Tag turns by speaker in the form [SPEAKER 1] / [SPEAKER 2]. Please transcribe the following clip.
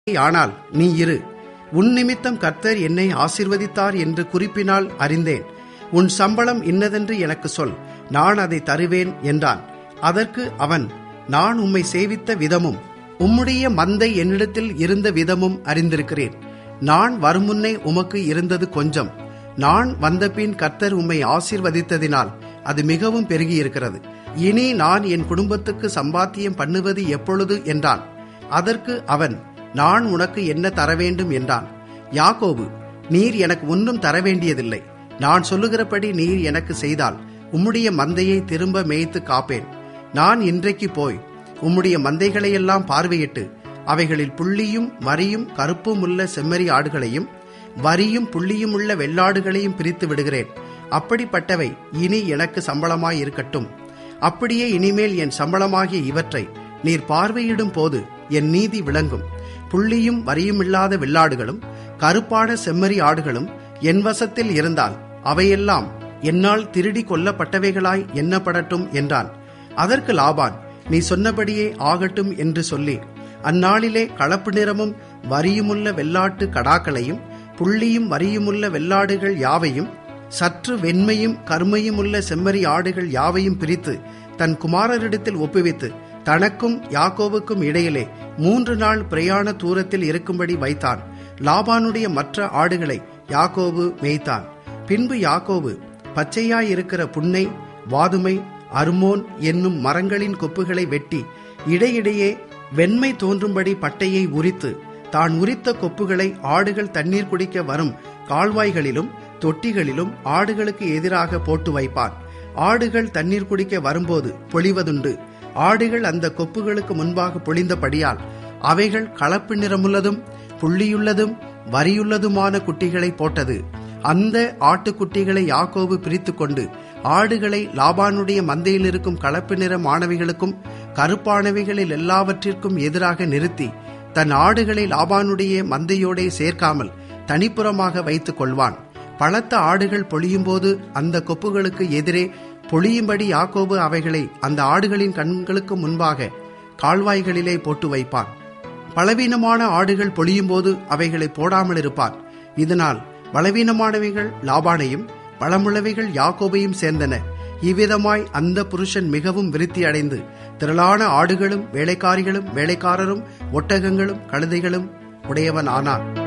[SPEAKER 1] ஆனால் நீ இரு உன் நிமித்தம் கர்த்தர் என்னை ஆசிர்வதித்தார் என்று குறிப்பினால் அறிந்தேன் உன் சம்பளம் இன்னதென்று எனக்கு சொல் நான் அதை தருவேன் என்றான் அதற்கு அவன் நான் உம்மை சேவித்த விதமும் உம்முடைய மந்தை என்னிடத்தில் இருந்த விதமும் அறிந்திருக்கிறேன் நான் வருமுன்னே உமக்கு இருந்தது கொஞ்சம் நான் வந்தபின் கர்த்தர் உம்மை ஆசீர்வதித்ததினால் அது மிகவும் பெருகியிருக்கிறது இனி நான் என் குடும்பத்துக்கு சம்பாத்தியம் பண்ணுவது எப்பொழுது என்றான் அதற்கு அவன் நான் உனக்கு என்ன தர வேண்டும் என்றான் யாக்கோபு நீர் எனக்கு ஒன்றும் தர வேண்டியதில்லை நான் சொல்லுகிறபடி நீர் எனக்கு செய்தால் உம்முடைய மந்தையை திரும்ப மேய்த்து காப்பேன் நான் இன்றைக்கு போய் உம்முடைய மந்தைகளையெல்லாம் பார்வையிட்டு அவைகளில் புள்ளியும் மறியும் கருப்பும் உள்ள செம்மறி ஆடுகளையும் வரியும் புள்ளியும் உள்ள வெள்ளாடுகளையும் பிரித்து விடுகிறேன் அப்படிப்பட்டவை இனி எனக்கு சம்பளமாய் இருக்கட்டும் அப்படியே இனிமேல் என் சம்பளமாகிய இவற்றை நீர் பார்வையிடும் போது என் நீதி விளங்கும் புள்ளியும் வரியுமில்லாத வெள்ளாடுகளும் கருப்பான செம்மறி ஆடுகளும் என் வசத்தில் இருந்தால் அவையெல்லாம் என்னால் திருடி கொல்லப்பட்டவைகளாய் எண்ணப்படட்டும் என்றான் அதற்கு லாபான் நீ சொன்னபடியே ஆகட்டும் என்று சொல்லி அந்நாளிலே களப்பு நிறமும் வரியுமுள்ள வெள்ளாட்டு கடாக்களையும் புள்ளியும் வரியுமுள்ள வெள்ளாடுகள் யாவையும் சற்று வெண்மையும் கருமையுமுள்ள செம்மறி ஆடுகள் யாவையும் பிரித்து தன் குமாரரிடத்தில் ஒப்புவித்து தனக்கும் யாக்கோவுக்கும் இடையிலே மூன்று நாள் பிரயாண தூரத்தில் இருக்கும்படி வைத்தான் லாபானுடைய மற்ற ஆடுகளை யாக்கோபு மேய்த்தான் பின்பு யாக்கோபு பச்சையாயிருக்கிற புன்னை வாதுமை அர்மோன் என்னும் மரங்களின் கொப்புகளை வெட்டி இடையிடையே வெண்மை தோன்றும்படி பட்டையை உரித்து தான் உரித்த கொப்புகளை ஆடுகள் தண்ணீர் குடிக்க வரும் கால்வாய்களிலும் தொட்டிகளிலும் ஆடுகளுக்கு எதிராக போட்டு வைப்பான் ஆடுகள் தண்ணீர் குடிக்க வரும்போது பொழிவதுண்டு ஆடுகள் அந்த கொப்புகளுக்கு முன்பாக பொழிந்தபடியால் அவைகள் கலப்பு நிறமுள்ளதும் புள்ளியுள்ளதும் வரியுள்ளதுமான குட்டிகளை போட்டது அந்த ஆட்டுக்குட்டிகளை யாக்கோபு பிரித்து கொண்டு ஆடுகளை லாபானுடைய மந்தையில் இருக்கும் கலப்பு நிற மாணவிகளுக்கும் கருப்பானவைகளில் எல்லாவற்றிற்கும் எதிராக நிறுத்தி தன் ஆடுகளை லாபானுடைய மந்தையோடே சேர்க்காமல் தனிப்புறமாக வைத்துக் கொள்வான் பழத்த ஆடுகள் பொழியும்போது அந்த கொப்புகளுக்கு எதிரே பொழியும்படி யாக்கோபு அவைகளை அந்த ஆடுகளின் கண்களுக்கு முன்பாக கால்வாய்களிலே போட்டு வைப்பான் பலவீனமான ஆடுகள் பொழியும்போது அவைகளை போடாமல் இருப்பான் இதனால் பலவீனமானவைகள் லாபானையும் பழமுள்ளவைகள் யாக்கோபையும் சேர்ந்தன இவ்விதமாய் அந்த புருஷன் மிகவும் விருத்தி அடைந்து திரளான ஆடுகளும் வேலைக்காரிகளும் வேலைக்காரரும் ஒட்டகங்களும் கழுதைகளும் உடையவன் ஆனான்